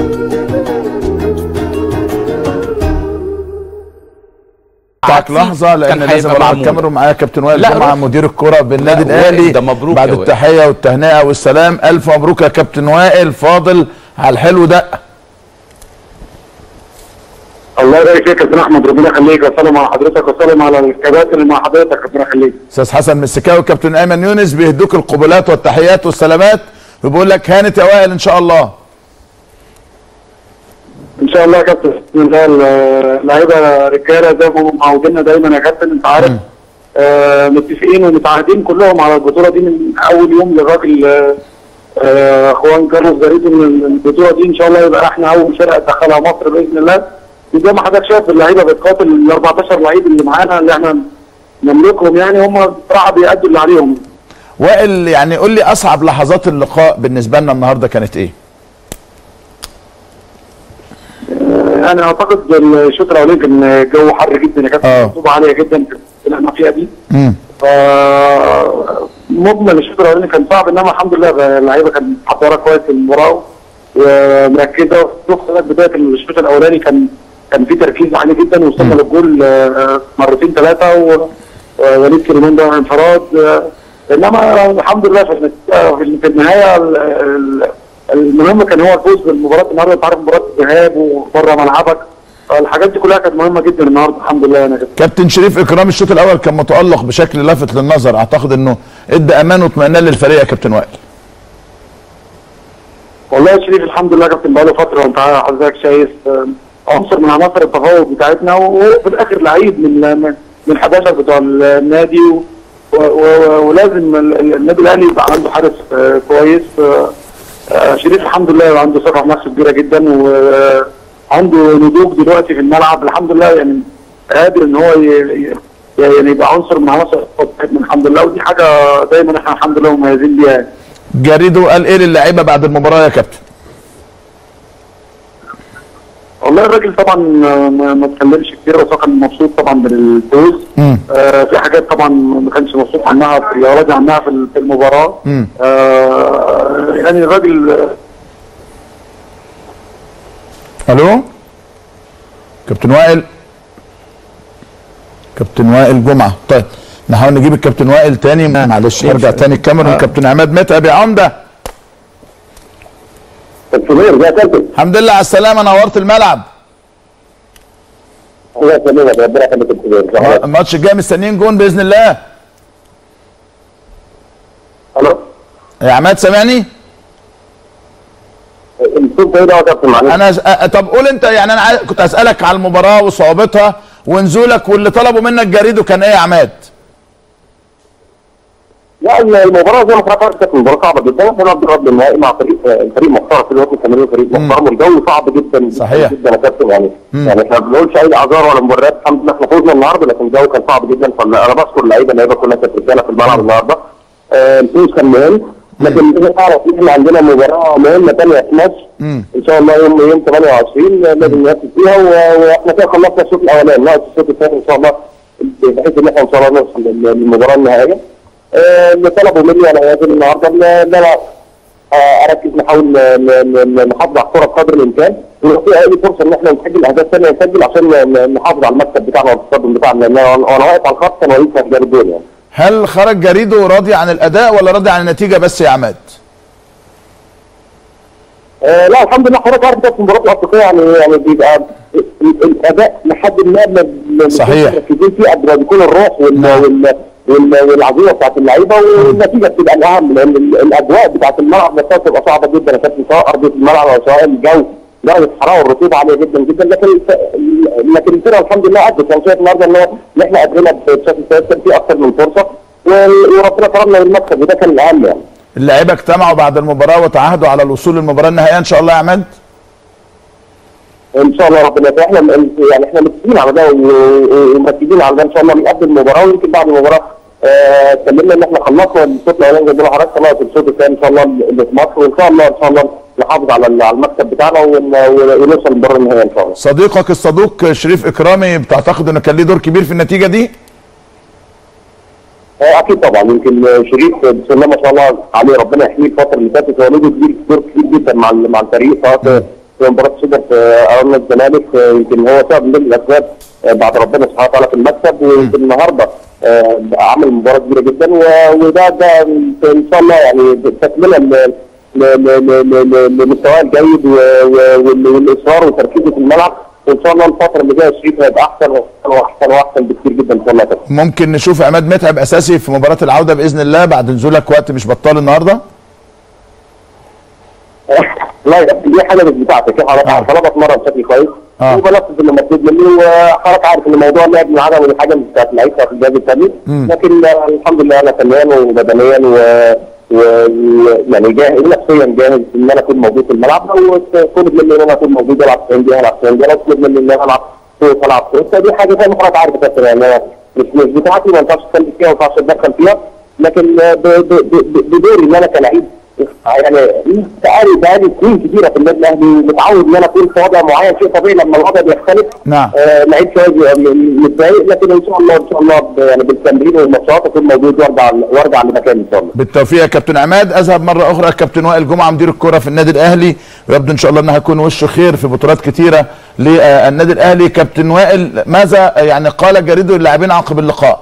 بتاعك لحظه لان كان لازم هيبقى العب معمول. الكاميرا معايا كابتن وائل لا، جمعه روح. مدير الكره بالنادي لا، الاهلي وائل، ده مبروك بعد يا وائل. التحيه والتهنئه والسلام الف مبروك يا كابتن وائل فاضل على الحلو ده الله يبارك فيك يا كابتن احمد ربنا يخليك وسلم على حضرتك وسلم على الكباتن اللي مع حضرتك ربنا يخليك استاذ حسن مسكاوي وكابتن ايمن يونس بيهدوك القبلات والتحيات والسلامات وبيقول لك هانت يا وائل ان شاء الله ان شاء الله يا كابتن بسم الله اللعيبه رجاله زي ما هم معودينا دايما يا كابتن انت عارف آه متفقين ومتعاهدين كلهم على البطوله دي من اول يوم للراجل آه، آه اخوان كارلوس زاريتو ان البطوله دي ان شاء الله يبقى احنا اول فرقه تدخلها مصر باذن الله زي ما حضرتك شايف اللعيبه بتقاتل ال 14 لعيب اللي معانا اللي احنا نملكهم يعني هم بصراحه بيأدوا اللي عليهم وائل يعني قول لي اصعب لحظات اللقاء بالنسبه لنا النهارده كانت ايه انا اعتقد الشوط الاولاني كان الجو حر جدا يا آه. كابتن رطوبه عاليه جدا في اللي احنا فيها دي امم ف مجمل الشوط الاولاني كان صعب انما الحمد لله اللعيبه كانت محضره كويس المباراه ومركزه شوف حضرتك بدايه الشوط الاولاني كان كان في تركيز عالي جدا وصلنا للجول آه، مرتين ثلاثه ووليد كريمان ده انفراد آه، انما الحمد لله في النتيجة- في- في النهايه ال- ال- المهم كان هو الفوز بالمباراه النهارده انت عارف مباراه ذهاب وبره ملعبك الحاجات دي كلها كانت مهمه جدا النهارده الحمد لله انا كده كابتن شريف اكرام الشوط الاول كان متالق بشكل لافت للنظر اعتقد انه ادى امان واطمئنان للفريق يا كابتن وائل والله يا شريف الحمد لله كابتن بقاله فتره وانت حضرتك شايف آه، عنصر من عناصر التفوق بتاعتنا وهو في الاخر لعيب من من من 11 بتوع النادي و و و ولازم ال- ال- النادي الاهلي يبقى عنده حارس آه، كويس آه، آه، شريف الحمد لله عنده ثقه في نفسه كبيره جدا وعنده نضوج دلوقتي في الملعب الحمد لله يعني قادر ان هو ي- ي- يعني يبقى عنصر من عناصر التفوق بتاعتنا الحمد لله ودي حاجه دايما احنا الحمد لله مميزين بيها يعني. جاريدو قال ايه للاعيبه بعد المباراه يا كابتن والله الراجل طبعا ما ما اتكلمش كتير بس هو كان مبسوط طبعا بالفوز مم. آه في حاجات طبعا ما كانش مبسوط عنها في راضي عنها في ال- في المباراه مم. آه يعني الراجل آه، الو كابتن وائل كابتن وائل جمعه طيب نحاول نجيب الكابتن وائل تاني معلش ارجع تاني الكاميرا كابتن عماد متعب يا عمده الكبير ده كابتن الحمد لله على السلامه نورت الملعب الله يسلمك ربنا يخليك الكبير الماتش الجاي مستنيين جون باذن الله الو يا عماد سامعني الصوت ده يا كابتن معلش انا س- أ- طب قول انت يعني انا عايز- كنت اسالك على المباراه وصعوبتها ونزولك واللي طلبوا منك جريدو كان ايه يا عماد لا المباراه زي ما حضرتك كانت مباراه صعبه جدا احنا بنلعب رد النهائي مع فريق فريق محترم في الوقت التمرين فريق محترم والجو صعب جدا صحيح. جدا يا كابتن يعني يعني احنا ما بنقولش اي اعذار ولا مبررات الحمد لله احنا فوزنا النهارده لكن الجو كان صعب جدا فانا بشكر اللعيبه اللعيبه كلها كانت رجاله في الملعب النهارده آه، الفوز كان مهم لكن لازم تعرف احنا عندنا مباراه مهمه ثانيه في مصر ان شاء الله يوم يوم 28 لازم نركز فيها و- واحنا كده خلصنا الشوط الاولاني ناقص الشوط الثاني ان شاء الله بحيث ان احنا ان شاء الله نوصل لل- للمباراه النهائيه آه، اللي طلبوا مني انا نازل النهارده ان إن انا آه، اركز نحاول ن- ن- ن- نحافظ على الكره بقدر الامكان ولو في اي فرصه ان احنا نسجل اهداف ثانيه نسجل عشان ن- نحافظ على المكسب بتاعنا والتصدم بتاعنا لان انا وأنا واقف على الخط كان وليد كان جاب الجول يعني هل خرج جريدو راضي عن الاداء ولا راضي عن النتيجه بس يا عماد آه لا الحمد لله حضرتك عارف ده في المباريات الافريقيه يعني يعني بيبقى ال- الاداء لحد ما ما- ما صحيح. مركزين فيه قد ما بيكون الروح وال وال وال- والعزيمه بتاعت اللعيبه والنتيجه بتبقى الاهم لان ال- الاجواء بتاعت الملعب نفسها بتبقى صعبه جدا يا كابتن سواء ارضيه الملعب او سواء الجو درجه الحراره والرطوبه عاليه جدا جدا لكن الف- لكن الفرقه الحمد لله ادت انا شايف النهارده ان هو- ان احنا قدرنا بشكل كويس كان في اكثر من فرصه و- وربنا كرمنا بالمكسب وده كان الاهم يعني اللعيبه اجتمعوا بعد المباراه وتعهدوا على الوصول للمباراه النهائيه ان شاء الله يا عماد ان شاء الله ربنا يسهل. احنا يعني احنا متفقين على ده و- و- ومركزين على ده ان شاء الله من قبل المباراه ويمكن بعد المباراه آه، اتكلمنا ان احنا خلصنا الشوط الاولاني زي ما حضرتك خلاص الشوط الثاني ان شاء الله اللي في مصر وان شاء الله ان شاء الله نحافظ على ال- على المكسب بتاعنا ون- ونوصل للمباراه النهائيه ان شاء الله. صديقك الصدوق شريف اكرامي بتعتقد انه كان ليه دور كبير في النتيجه دي آه، اكيد طبعا يمكن شريف بسم الله ما شاء الله عليه ربنا يحميه الفتره اللي فاتت هو له دور كبير دور كبير جدا مع ال- مع الفريق سواء في- في مباراه السوبر في ارض الزمالك آه، يمكن هو سبب من ضمن الاسباب آه، بعد ربنا سبحانه وتعالى في المكسب ويمكن النهارده آه، عمل مباراه كبيره جدا و- وده ده ان شاء الله يعني تكمله ل- ل- ل- ل- ل- لمستواه الجيد و- و- وال- والاصرار وتركيزه في الملعب وان شاء الله الفتره اللي جايه الشريف هيبقى احسن واحسن واحسن واحسن بكثير جدا ان شاء الله كده. ممكن نشوف عماد متعب اساسي في مباراه العوده باذن الله بعد نزولك وقت مش بطال النهارده لا يا كابتن دي حاجه مش بتاعتك حضرتك آه. طالما اتمرن بشكل كويس آه. وبنفذ اللي مطلوب مني وحضرتك عارف ان موضوع اللعب من عدم ودي حاجه مش بتاعت اللعيبه بتاعت الجهاز الفني لكن آه، الحمد لله انا فنيا وبدنيا و و- يعني جاهز نفسيا جاهز ان انا اكون موجود في الملعب لو طلب مني ان انا اكون موجود العب 90 دقيقه العب 90 دقيقه لو طلب مني ان انا العب كويس العب كويس فدي حاجه زي ما حضرتك عارف يا كابتن يعني أنا مش مش بتاعتي ما ينفعش اتكلم فيها وما ينفعش اتدخل فيها لكن آه، ب- ب- ب- بدوري ان انا كلاعب يعني بقالي بقالي سنين كتيره في النادي الاهلي متعود ان انا اكون في وضع معين شيء طبيعي لما الوضع بيختلف نعم. آه لعيب شويه بيبقى م- متضايق لكن ان شاء الله ان شاء الله ب- يعني بالتمرين والماتشات اكون موجود وارجع وارجع لمكاني ان شاء الله. بالتوفيق يا كابتن عماد اذهب مره اخرى كابتن وائل جمعه مدير الكره في النادي الاهلي ويبدو ان شاء الله انه هيكون وشه خير في بطولات كتيره للنادي الاهلي كابتن وائل ماذا يعني قال جريده اللاعبين عقب اللقاء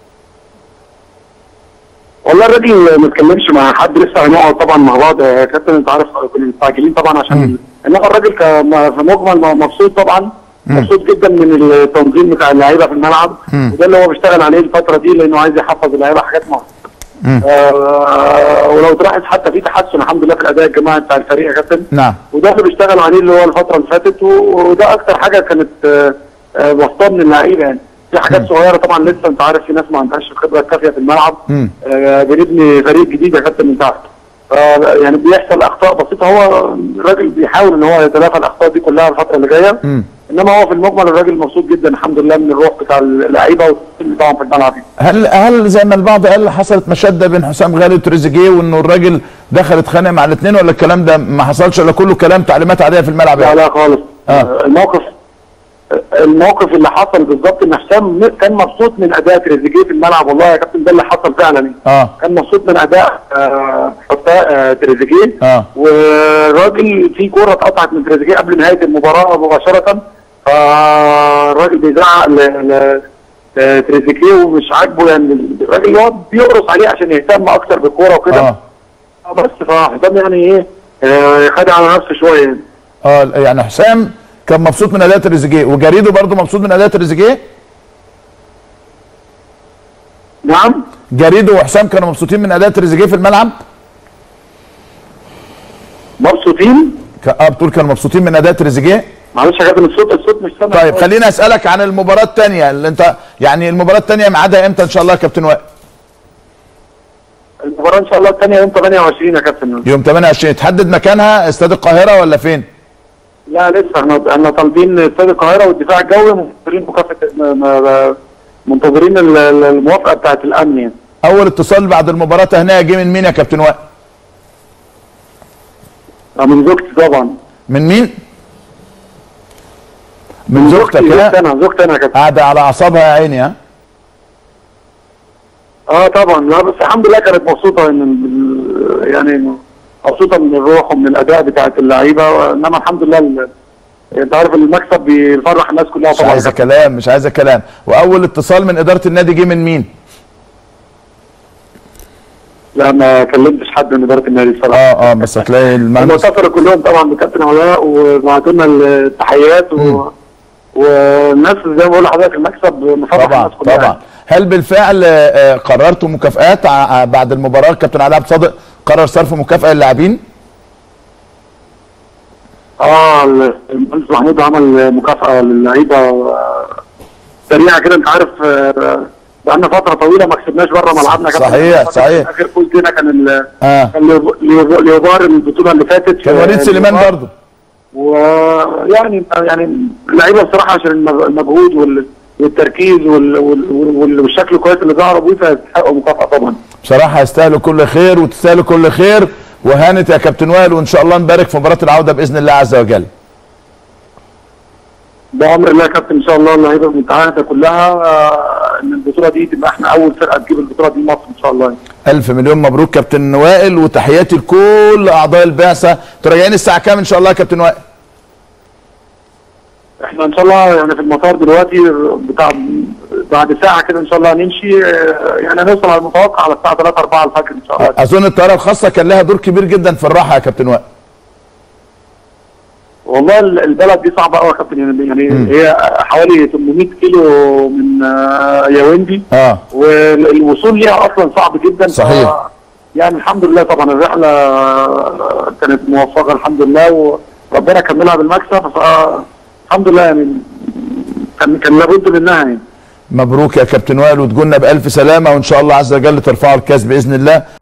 والله الراجل ما اتكلمش مع حد لسه هنقعد طبعا مع بعض يا كابتن انت عارف كنا مستعجلين طبعا عشان انما الراجل ك- في مجمل مبسوط طبعا مبسوط جدا من التنظيم بتاع اللعيبه في الملعب وده اللي هو بيشتغل عليه الفتره دي لانه عايز يحفظ اللعيبه حاجات معينه آه ولو تلاحظ حتى في تحسن الحمد لله في الاداء الجماعي بتاع الفريق يا كابتن نعم وده اللي بيشتغل عليه اللي هو الفتره اللي فاتت و- وده اكتر حاجه كانت آه، آه، وسطها من اللعيبه يعني في حاجات صغيره طبعا لسه انت عارف في ناس ما عندهاش الخبره الكافيه في الملعب مم. آه، بنبني فريق جديد يا كابتن من تحت آه، يعني بيحصل اخطاء بسيطه هو الراجل بيحاول ان هو يتلافى الاخطاء دي كلها الفتره اللي جايه مم. انما هو في المجمل الراجل مبسوط جدا الحمد لله من الروح بتاع اللعيبه والتيم بتاعهم في الملعب هل هل زي ما البعض قال حصلت مشاده بين حسام غالي وتريزيجيه وانه الراجل دخل اتخانق مع الاثنين ولا الكلام ده ما حصلش ولا كله كلام تعليمات عاديه في الملعب لا يعني لا خالص آه. آه. الموقف الموقف اللي حصل بالظبط ان حسام كان مبسوط من اداء تريزيجيه في الملعب والله يا كابتن ده اللي حصل فعلا يعني. اه كان مبسوط من اداء آه حسام آه تريزيجيه آه. والراجل في كوره اتقطعت من تريزيجيه قبل نهايه المباراه مباشره فالراجل بيزعق ل- ل- لتريزيجيه ومش عاجبه يعني الراجل يقعد بيقرص عليه عشان يهتم اكتر بالكوره وكده اه آه. بس فحسام يعني ايه آه خد على نفسه شويه يعني. اه يعني حسام كان مبسوط من اداء تريزيجيه وجريده برضه مبسوط من اداء تريزيجيه نعم جريده وحسام كانوا مبسوطين من اداء تريزيجيه في الملعب مبسوطين ك- اه بتقول كانوا مبسوطين من اداء تريزيجيه معلش يا كابتن الصوت الصوت مش سامع طيب خليني اسالك عن المباراه الثانيه اللي انت يعني المباراه الثانيه ميعادها امتى ان شاء الله يا كابتن وائل المباراه ان شاء الله الثانيه يوم 28 يا كابتن يوم 28 تحدد مكانها استاد القاهره ولا فين لا لسه احنا احنا طالبين استاد القاهره والدفاع الجوي منتظرين مكافاه م- م- منتظرين ال- ال- الموافقه بتاعت الامن يعني اول اتصال بعد المباراه تهنئه جه من مين يا كابتن وائل آه، من زوجتي طبعا من مين من زوجتك زوجتي ها انا زوجتي انا يا كابتن قاعده على اعصابها يا عيني ها اه طبعا لا بس الحمد لله كانت مبسوطه من من- يعني مبسوطه من الروح ومن الاداء بتاعت اللعيبه انما الحمد لله ال- انت عارف المكسب بيفرح الناس كلها مش طبعا عايزه كلام مش عايزه كلام واول اتصال من اداره النادي جه من مين لا ما كلمتش حد من اداره النادي الصراحه اه اه بس هتلاقي المهندس المعتذر كلهم طبعا بكابتن علاء وبعتوا لنا التحيات و... والناس زي ما بقول لحضرتك المكسب مفرح طبعا الناس كلها طبعا هل بالفعل آه، آه، قررتوا مكافآت ع- بعد المباراه كابتن علي عبد الصادق قرر صرف مكافاه للاعبين اه المهندس محمود عمل مكافاه للعيبه آه، سريعه كده انت عارف آه، بقالنا فتره طويله ما كسبناش بره ملعبنا كابتن. صحيح، صحيح. اخر فوز لنا كان ال... اه كان ليوب- ليوب- ليوبار البطوله اللي فاتت كان وليد آه، سليمان ليوبار. برضه ويعني يعني اللعيبه بصراحه عشان المج- المجهود وال- والتركيز وال- وال- وال- والشكل الكويس اللي ظهروا بيه فيستحقوا مكافاه طبعا. بصراحه يستاهلوا كل خير وتستاهلوا كل خير وهانت يا كابتن وائل وان شاء الله نبارك في مباراه العوده باذن الله عز وجل بامر الله يا كابتن ان شاع الله اللعيبه المتعهده كلها آه، ان البطوله دي تبقى احنا اول فرقه تجيب البطوله دي مصر ان شاء الله. الف مليون مبروك كابتن وائل وتحياتي لكل اعضاء البعثه انتوا راجعين الساعه كام ان شاء الله يا كابتن وائل احنا ان شاء الله يعني في المطار دلوقتي بتاع بعد ساعه كده ان شاء الله هنمشي آه، يعني هنوصل على المتوقع على الساعه 3 4 الفجر ان شاء الله اظن الطياره الخاصه كان لها دور كبير جدا في الراحه يا كابتن وائل والله ال- البلد دي صعبه قوي يا كابتن يعني يعني هي حوالي 800 كيلو من آه، ياوندي اه والوصول ليها اصلا صعب جدا ف- صحيح. يعني الحمد لله طبعا الرحله كانت موفقه الحمد لله وربنا كملها بالمكسب فالحمد لله يعني كان كان لابد منها يعني مبروك يا كابتن وائل وتجولنا بالف سلامه وان شاء الله عز وجل ترفعوا الكاس باذن الله